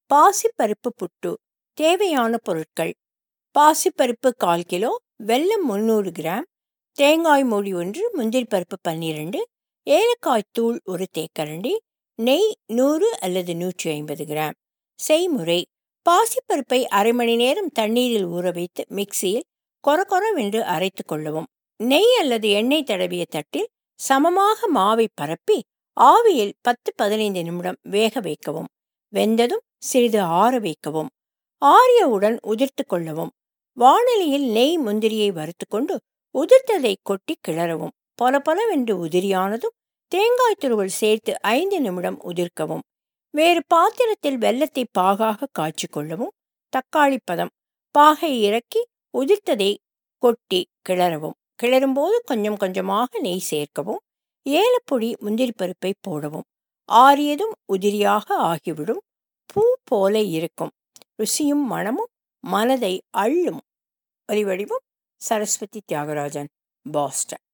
பாசிப்பருப்பு புட்டு தேவையான பொருட்கள் பாசிப்பருப்பு கால் கிலோ வெல்லம் முந்நூறு கிராம் தேங்காய் மூடி ஒன்று முந்திரி பருப்பு பன்னிரண்டு ஏலக்காய் தூள் ஒரு தேக்கரண்டி நெய் நூறு அல்லது நூற்றி ஐம்பது கிராம் செய்முறை பாசிப்பருப்பை அரை மணி நேரம் தண்ணீரில் ஊற வைத்து மிக்சியில் கொர கொரவென்று அரைத்து கொள்ளவும் நெய் அல்லது எண்ணெய் தடவிய தட்டில் சமமாக மாவை பரப்பி ஆவியில் பத்து பதினைந்து நிமிடம் வேக வைக்கவும் வெந்ததும் சிறிது ஆற வைக்கவும் ஆரியவுடன் உதிர்த்து கொள்ளவும் வானலியில் நெய் முந்திரியை வறுத்து கொண்டு உதிர்த்ததை கொட்டி கிளறவும் பொல பொலவென்று உதிரியானதும் தேங்காய் துருவல் சேர்த்து ஐந்து நிமிடம் உதிர்க்கவும் வேறு பாத்திரத்தில் வெள்ளத்தை பாகாக காய்ச்சி கொள்ளவும் தக்காளி பதம் பாகை இறக்கி உதிர்த்ததை கொட்டி கிளறவும் கிளறும்போது கொஞ்சம் கொஞ்சமாக நெய் சேர்க்கவும் ஏலப்பொடி முந்திரி பருப்பை போடவும் ஆறியதும் உதிரியாக ஆகிவிடும் பூ போல இருக்கும் ருசியும் மணமும் மனதை அள்ளும் ஒலிவடிவம் சரஸ்வதி தியாகராஜன் பாஸ்டன்